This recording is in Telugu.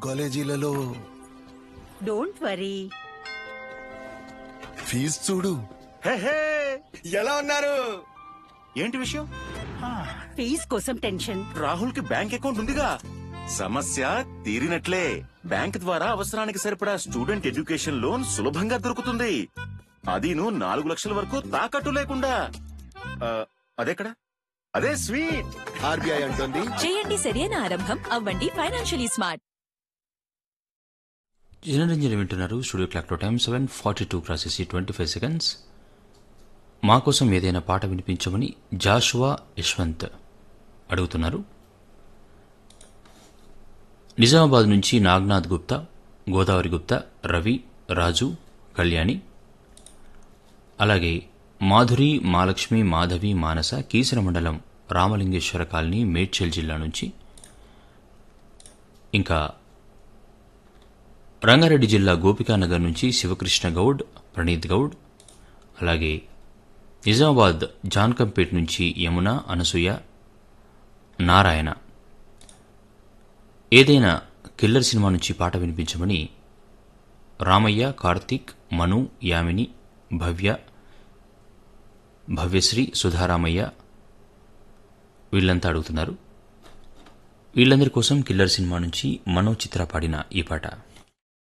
కాలేజీలలో డోంట్ వరీ ఫీజు చూడు హే, హే. ఎలా ఉన్నారు ఏంటి విషయం ఫీజ్ కోసం టెన్షన్ రాహుల్ కి బ్యాంక్ అకౌంట్ ఉందిగా సమస్య తీరినట్లే బ్యాంక్ ద్వారా అవసరానికి సరిపడా స్టూడెంట్ ఎడ్యుకేషన్ లోన్ సులభంగా దొరుకుతుంది అదీను నాలుగు లక్షల వరకు తాకట్టు లేకుండా ఆ, అదెక్కడ అదే స్వీట్ ఆర్బీఐ అంటుంది చేయండి సరైన ఆరంభం అవ్వండి ఫైనాన్షియలీ స్మార్ట్ జనరంజన్ వింటున్నారు స్టూడియో క్లాక్లో time seven forty two crosses twenty five seconds మా కోసం ఏదైనా పాట వినిపించమని జాషువా యశ్వంత్ అడుగుతున్నారు నిజామాబాద్ నుంచి నాగ్నాథ్ గుప్తా గోదావరి గుప్తా రవి రాజు కళ్యాణి అలాగే మాధురి మాలక్ష్మి మాధవి మానస కీసర మండలం రామలింగేశ్వర కాలనీ మేడ్చల్ జిల్లా నుంచి ఇంకా రంగారెడ్డి జిల్లా గోపికానగర్ నుంచి శివకృష్ణ గౌడ్ ప్రణీత్ గౌడ్ అలాగే నిజామాబాద్ జాన్కంపేట్ నుంచి యమున అనసూయ నారాయణ ఏదైనా కిల్లర్ సినిమా నుంచి పాట వినిపించమని రామయ్య కార్తీక్ మను యామిని భవ్య భవ్యశ్రీ సుధారామయ్య వీళ్ళంతా అడుగుతున్నారు వీళ్ళందరి కోసం కిల్లర్ సినిమా నుంచి మనో చిత్ర పాడిన ఈ పాట